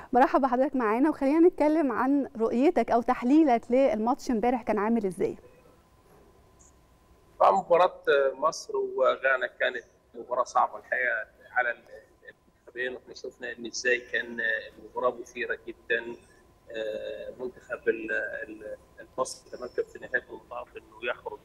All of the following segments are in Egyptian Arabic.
برحب بحضرتك معانا وخلينا نتكلم عن رؤيتك او تحليلك للماتش امبارح كان عامل ازاي طبعا مباراة مصر وغانا كانت مباراة صعبة الحقيقة على المنتخبين واحنا شفنا ان ازاي كان المباراة مثيرة جدا منتخب المصري تمكن في نهاية المطاف انه يخرج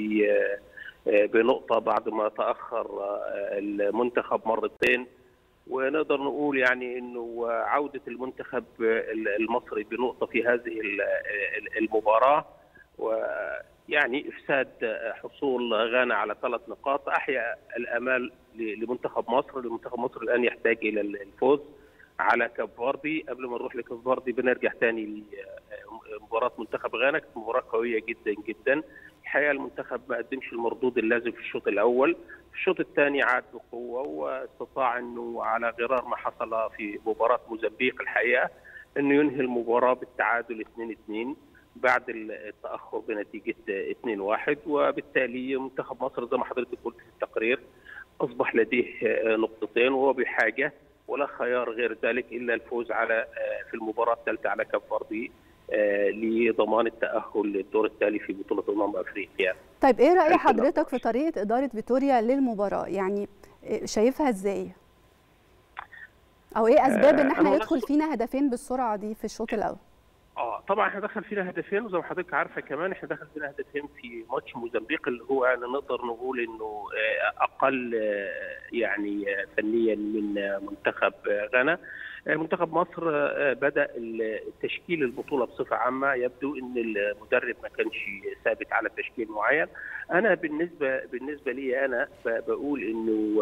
بنقطة بعد ما تأخر المنتخب مرتين ونقدر نقول يعني انه عودة المنتخب المصري بنقطة في هذه المباراة ويعني افساد حصول غانا على ثلاث نقاط احيا الامال لمنتخب مصر، لمنتخب مصر الان يحتاج الى الفوز على كاب فاردي قبل ما نروح لكاب فاردي بنرجع ثاني لمباراه منتخب غانا كانت مباراه قويه جدا جدا الحقيقه المنتخب ما قدمش المردود اللازم في الشوط الاول في الشوط الثاني عاد بقوه واستطاع انه على غرار ما حصل في مباراه موزمبيق الحقيقه انه ينهي المباراه بالتعادل 2-2 بعد التاخر بنتيجه 2-1 وبالتالي منتخب مصر زي ما حضرتك قلت في التقرير اصبح لديه نقطتين وهو بحاجه ولا خيار غير ذلك الا الفوز على في المباراه الثالثه على كاب فاردي لضمان التاهل للدور التالي في بطوله امم افريقيا. طيب ايه راي حضرتك في طريقه اداره فيتوريا للمباراه؟ يعني شايفها ازاي؟ او ايه اسباب ان احنا يدخل فينا هدفين بالسرعه دي في الشوط الاول؟ اه طبعا احنا دخل فينا هدفين وزي ما حضرتك عارفه كمان احنا دخل فينا هدفين في ماتش موزمبيق اللي هو يعني نقدر نقول انه اقل يعني فنيا من منتخب غانا منتخب مصر بدا تشكيل البطوله بصفه عامه يبدو ان المدرب ما كانش ثابت على تشكيل معين انا بالنسبه بالنسبه لي انا بقول انه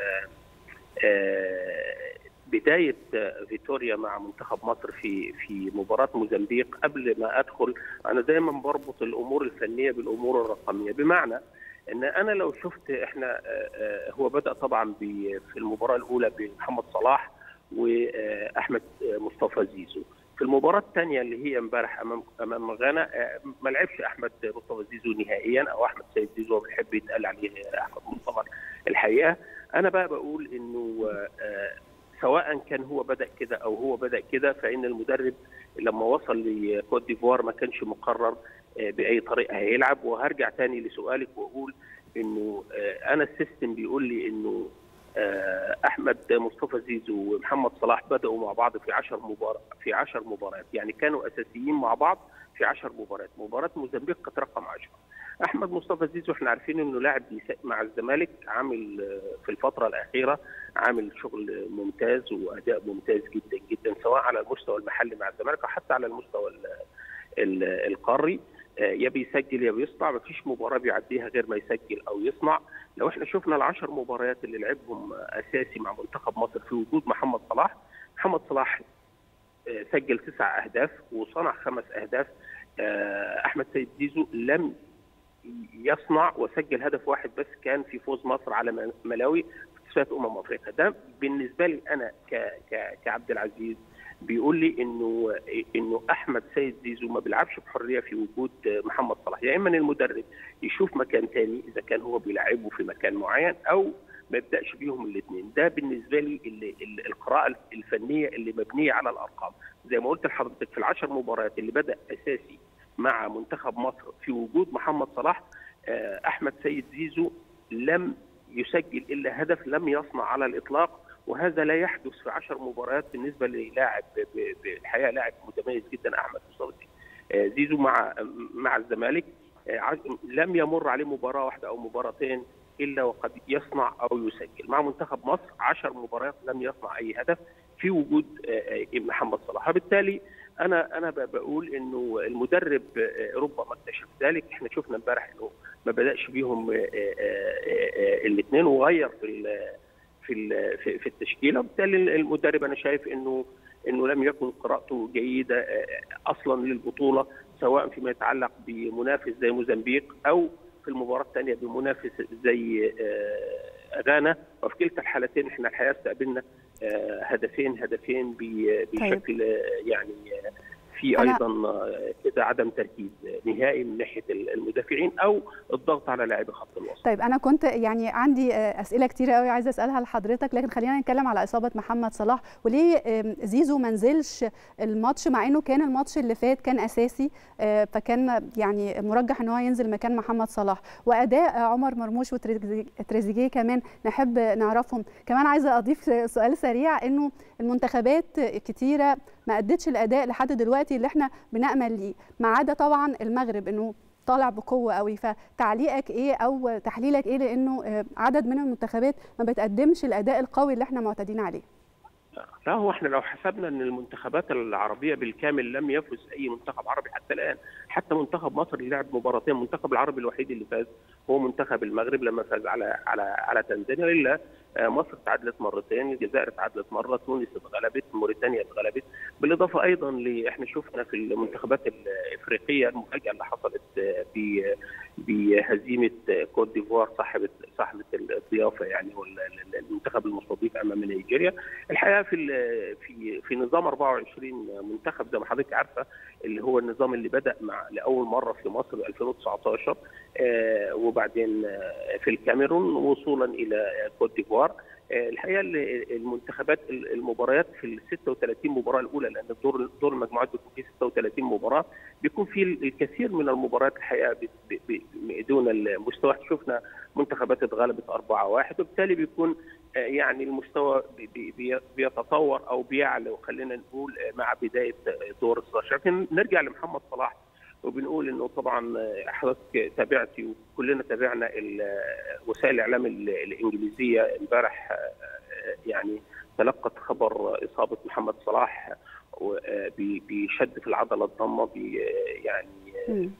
بدايه فيتوريا مع منتخب مصر في في مباراه موزمبيق قبل ما ادخل انا دايما بربط الامور الفنيه بالامور الرقميه بمعنى ان انا لو شفت احنا هو بدا طبعا في المباراه الاولى بمحمد صلاح واحمد مصطفى زيزو في المباراه الثانيه اللي هي امبارح امام امام غانا ما لعبش احمد مصطفى زيزو نهائيا او احمد سيد زيزو هو بيحب يتقال عليه احمد مصطفى الحقيقه انا بقى بقول انه سواء كان هو بدا كده او هو بدا كده فان المدرب لما وصل لكوت ديفوار ما كانش مقرر باي طريقه هيلعب وهرجع تاني لسؤالك واقول انه انا السيستم بيقول لي انه احمد مصطفى زيزو ومحمد صلاح بداوا مع بعض في 10 مباراه في 10 مباريات يعني كانوا اساسيين مع بعض في 10 مباريات مباراه موزمبيق كانت رقم 10 احمد مصطفى زيزو احنا عارفين انه لاعب مع الزمالك عامل في الفتره الاخيره عامل شغل ممتاز واداء ممتاز جدا جدا سواء على المستوى المحلي مع الزمالك او حتى على المستوى القاري يا بيسجل يا بيصنع مفيش مباراه بيعديها غير ما يسجل او يصنع لو احنا شفنا العشر مباريات اللي لعبهم اساسي مع منتخب مصر في وجود محمد صلاح محمد صلاح سجل تسع اهداف وصنع خمس اهداف احمد سيد زيزو لم يصنع وسجل هدف واحد بس كان في فوز مصر على ملاوي في تصفيات امم افريقيا ده بالنسبه لي انا كعبد العزيز بيقول لي انه انه احمد سيد زيزو ما بيلعبش بحريه في وجود محمد صلاح يا اما المدرب يشوف مكان تاني اذا كان هو بيلعبه في مكان معين او ما يبداش بيهم الاثنين ده بالنسبه لي اللي القراءه الفنيه اللي مبنيه على الارقام زي ما قلت لحضرتك في العشر مباريات اللي بدا اساسي مع منتخب مصر في وجود محمد صلاح احمد سيد زيزو لم يسجل الا هدف لم يصنع على الاطلاق وهذا لا يحدث في عشر مباريات بالنسبه للاعب بالحقيقه لاعب متميز جدا احمد مصطفى زيزو مع مع الزمالك لم يمر عليه مباراه واحده او مباراتين الا وقد يصنع او يسجل مع منتخب مصر 10 مباريات لم يصنع اي هدف في وجود محمد صلاح وبالتالي انا انا بقول انه المدرب ربما اكتشف ذلك احنا شفنا امبارح انه ما بداش بيهم الاثنين وغير في في في التشكيله وبالتالي المدرب انا شايف انه انه لم يكن قراءته جيده اصلا للبطوله سواء فيما يتعلق بمنافس زي موزمبيق او في المباراه الثانيه بمنافس زي غانا وفي كلتا الحالتين احنا الحقيقه استقبلنا هدفين هدفين بشكل يعني في ايضا كده عدم تركيز نهائي من ناحيه المدافعين او الضغط على لاعبي خط الوسط. طيب انا كنت يعني عندي اسئله كتيره قوي عايزه اسالها لحضرتك لكن خلينا نتكلم على اصابه محمد صلاح وليه زيزو ما نزلش الماتش مع انه كان الماتش اللي فات كان اساسي فكان يعني مرجح ان هو ينزل مكان محمد صلاح واداء عمر مرموش وتريزيجيه كمان نحب نعرفهم كمان عايزه اضيف سؤال سريع انه المنتخبات كتيره ما ادتش الاداء لحد دلوقتي اللي احنا بنامل ليه ما عدا طبعا المغرب انه طالع بقوه قوي فتعليقك ايه او تحليلك ايه لانه عدد من المنتخبات ما بتقدمش الاداء القوي اللي احنا معتادين عليه لا هو احنا لو حسبنا ان المنتخبات العربيه بالكامل لم يفز اي منتخب عربي حتى الان حتى منتخب مصر اللي لعب مباراتين المنتخب العربي الوحيد اللي فاز هو منتخب المغرب لما فاز على على على تنزانيا الا مصر تعادلت مرتين الجزائر تعادلت مره تونس اتغلبت موريتانيا اتغلبت بالاضافه ايضا ل احنا شفنا في المنتخبات الافريقيه المفاجاه اللي حصلت ب بهزيمه كوت ديفوار صاحبه صاحبه الضيافه يعني المنتخب المستضيف امام نيجيريا الحقيقه في في في نظام 24 منتخب زي ما حضرتك عارفه اللي هو النظام اللي بدا مع لاول مره في مصر 2019 آه وبعدين آه في الكاميرون وصولا الى كوت ديفوار الحقيقه المنتخبات المباريات في ال 36 مباراه الاولى لان دور دور المجموعات بيكون فيه 36 مباراه بيكون في الكثير من المباريات الحقيقه دون المستوى شفنا منتخبات اتغلبت 4-1 وبالتالي بيكون يعني المستوى بيتطور او بيعلى وخلينا نقول مع بدايه دور ال 16 لكن نرجع لمحمد صلاح وبنقول انه طبعا حضرتك تابعتي وكلنا تابعنا وسائل الاعلام الانجليزيه امبارح يعني تلقت خبر اصابه محمد صلاح بشد في العضله الضمه يعني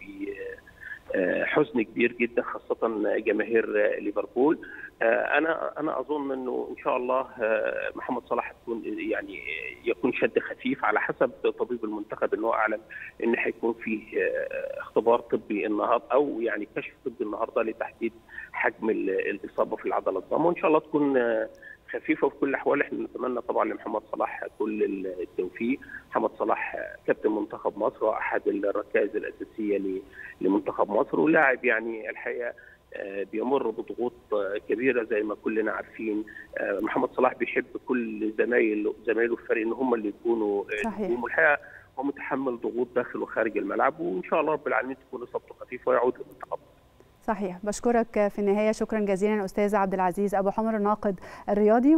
حزن كبير جدا خاصه جماهير ليفربول انا انا اظن انه ان شاء الله محمد صلاح يكون يعني يكون شد خفيف على حسب طبيب المنتخب انه اعلن ان هيكون فيه اختبار طبي النهارده او يعني كشف طبي النهارده لتحديد حجم الاصابه في العضله الضمه وان شاء الله تكون خفيفه وفي كل الاحوال احنا نتمنى طبعا لمحمد صلاح كل التوفيق محمد صلاح كابتن منتخب مصر واحد الركائز الاساسيه لمنتخب مصر ولاعب يعني الحقيقه بيمر بضغوط كبيره زي ما كلنا عارفين محمد صلاح بيحب كل زمايله زمايله في الفريق ان هم اللي يكونوا صحيح والحقيقه هو متحمل ضغوط داخل وخارج الملعب وان شاء الله رب العالمين تكون اصابته خفيفه ويعود للمنتخب صحيح بشكرك في النهايه شكرا جزيلا استاذ عبد العزيز ابو حمر الناقد الرياضي